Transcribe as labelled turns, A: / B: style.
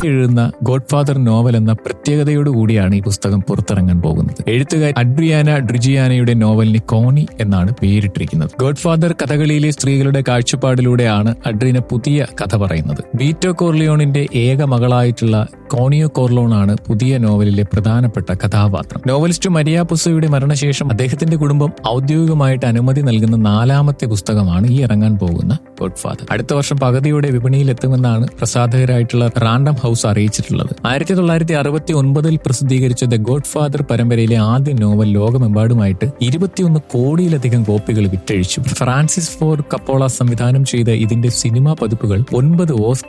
A: എഴുതുന്ന God father novel എന്ന പ്രത്യേകതയോടുകൂടിയാണ് ഈ പുസ്തകം പുറത്തിറങ്ങാൻ പോകുന്നത് എഴുത്തുകാരി അഡ്രിയാന ഡ്രിജിയാനയുടെ നോവലിന് കോണി എന്നാണ് പേരിട്ടിരിക്കുന്നത് ഗോഡ് ഫാദർ കഥകളിയിലെ സ്ത്രീകളുടെ കാഴ്ചപ്പാടിലൂടെയാണ് അഡ്രീന പുതിയ കഥ പറയുന്നത് ബീറ്റോ കോർലിയോണിന്റെ ഏക മകളായിട്ടുള്ള കോണിയോ കോർലോണാണ് പുതിയ നോവലിലെ പ്രധാനപ്പെട്ട കഥാപാത്രം നോവലിസ്റ്റ് മരിയ പുസയുടെ മരണശേഷം അദ്ദേഹത്തിന്റെ കുടുംബം ഔദ്യോഗികമായിട്ട് അനുമതി നൽകുന്ന നാലാമത്തെ പുസ്തകമാണ് ഈ ഇറങ്ങാൻ പോകുന്ന ഗോഡ് ഫാദർ അടുത്ത വർഷം പകുതിയോടെ വിപണിയിൽ എത്തുമെന്നാണ് പ്രസാധകരായിട്ടുള്ള റാൻഡം ഹൗസ് അറിയിച്ചിട്ടുള്ളത് ആയിരത്തി തൊള്ളായിരത്തി അറുപത്തി ഒൻപതിൽ പ്രസിദ്ധീകരിച്ച ദ ഗോഡ് ഫാദർ പരമ്പരയിലെ ആദ്യ നോവൽ ലോകമെമ്പാടുമായിട്ട് ഇരുപത്തിയൊന്ന് കോടിയിലധികം കോപ്പികൾ വിറ്റഴിച്ചു ഫ്രാൻസിസ് ഫോർഡ് കപ്പോള സംവിധാനം ചെയ്ത ഇതിന്റെ സിനിമാ പതിപ്പുകൾ ഒൻപത് ഓസ്കർ